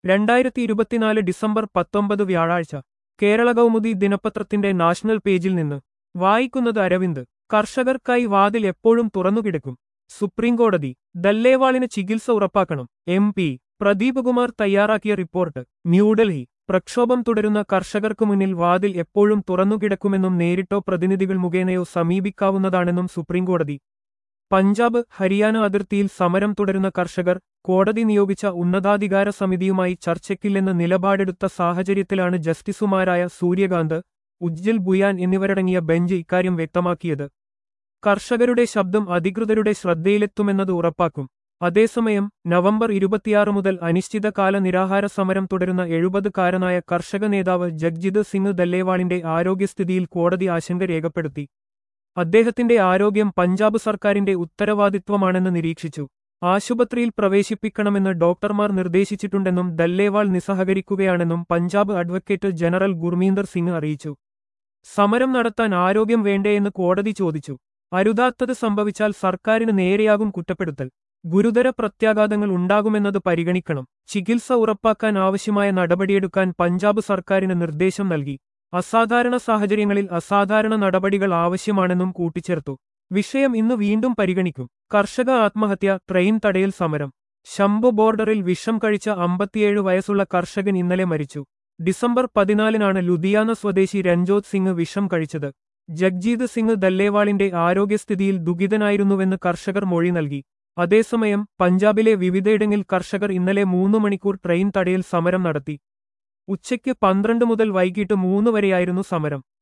രണ്ടായിരത്തി ഇരുപത്തിനാല് ഡിസംബർ പത്തൊമ്പത് വ്യാഴാഴ്ച കേരള കൗമുദി ദിനപത്രത്തിന്റെ നാഷണൽ പേജിൽ നിന്ന് വായിക്കുന്നത് അരവിന്ദ് കർഷകർക്കായി വാതിൽ എപ്പോഴും തുറന്നുകിടക്കും സുപ്രീംകോടതി ദല്ലേവാളിന് ചികിത്സ ഉറപ്പാക്കണം എം പി പ്രദീപ് കുമാർ തയ്യാറാക്കിയ റിപ്പോർട്ട് ന്യൂഡൽഹി പ്രക്ഷോഭം തുടരുന്ന കർഷകർക്കു മുന്നിൽ വാതിൽ എപ്പോഴും തുറന്നുകിടക്കുമെന്നും നേരിട്ടോ പ്രതിനിധികൾ മുഖേനയോ സമീപിക്കാവുന്നതാണെന്നും സുപ്രീംകോടതി പഞ്ചാബ് ഹരിയാന അതിർത്തിയിൽ സമരം തുടരുന്ന കർഷകർ കോടതി നിയോഗിച്ച ഉന്നതാധികാര സമിതിയുമായി ചർച്ചയ്ക്കില്ലെന്ന് നിലപാടെടുത്ത സാഹചര്യത്തിലാണ് ജസ്റ്റിസുമാരായ സൂര്യകാന്ത് ഉജ്ജൽ ബുയാൻ എന്നിവരടങ്ങിയ ബെഞ്ച് ഇക്കാര്യം വ്യക്തമാക്കിയത് കർഷകരുടെ ശബ്ദം അധികൃതരുടെ ശ്രദ്ധയിലെത്തുമെന്നത് ഉറപ്പാക്കും അതേസമയം നവംബർ ഇരുപത്തിയാറ് മുതൽ അനിശ്ചിതകാല നിരാഹാര സമരം തുടരുന്ന എഴുപതുകാരനായ കർഷക നേതാവ് ജഗ്ജിത് സിംഗ് ദല്ലേവാളിന്റെ ആരോഗ്യസ്ഥിതിയിൽ കോടതി ആശങ്ക രേഖപ്പെടുത്തി അദ്ദേഹത്തിന്റെ ആരോഗ്യം പഞ്ചാബ് സർക്കാരിന്റെ ഉത്തരവാദിത്വമാണെന്ന് നിരീക്ഷിച്ചു ആശുപത്രിയിൽ പ്രവേശിപ്പിക്കണമെന്ന് ഡോക്ടർമാർ നിർദ്ദേശിച്ചിട്ടുണ്ടെന്നും ദല്ലേവാൾ നിസ്സഹകരിക്കുകയാണെന്നും പഞ്ചാബ് അഡ്വക്കേറ്റ് ജനറൽ ഗുർമീന്ദർ സിംഗ് അറിയിച്ചു സമരം നടത്താൻ ആരോഗ്യം വേണ്ടേയെന്ന് കോടതി ചോദിച്ചു അരുതാത്തത് സംഭവിച്ചാൽ സർക്കാരിന് നേരെയാകും കുറ്റപ്പെടുത്തൽ ഗുരുതര പ്രത്യാഘാതങ്ങൾ ഉണ്ടാകുമെന്നത് പരിഗണിക്കണം ചികിത്സ ഉറപ്പാക്കാൻ ആവശ്യമായ നടപടിയെടുക്കാൻ പഞ്ചാബ് സർക്കാരിന് നിർദ്ദേശം നൽകി അസാധാരണ സാഹചര്യങ്ങളിൽ അസാധാരണ നടപടികൾ ആവശ്യമാണെന്നും കൂട്ടിച്ചേർത്തു വിഷയം ഇന്ന് വീണ്ടും പരിഗണിക്കും കർഷക ആത്മഹത്യ ട്രെയിൻ തടയൽ സമരം ശംഭു ബോർഡറിൽ വിഷം കഴിച്ച അമ്പത്തിയേഴ് വയസ്സുള്ള കർഷകൻ ഇന്നലെ മരിച്ചു ഡിസംബർ പതിനാലിനാണ് ലുധിയാന സ്വദേശി രഞ്ജോത് സിംഗ് വിഷം കഴിച്ചത് ജഗ്ജീത് സിംഗ് ദല്ലേവാളിന്റെ ആരോഗ്യസ്ഥിതിയിൽ ദുഃഖിതനായിരുന്നുവെന്ന് കർഷകർ മൊഴി നൽകി അതേസമയം പഞ്ചാബിലെ വിവിധയിടങ്ങളിൽ കർഷകർ ഇന്നലെ മൂന്നു മണിക്കൂർ ട്രെയിൻ തടയൽ സമരം നടത്തി ഉച്ചയ്ക്ക് പന്ത്രണ്ട് മുതൽ വൈകിട്ട് മൂന്ന് വരെയായിരുന്നു സമരം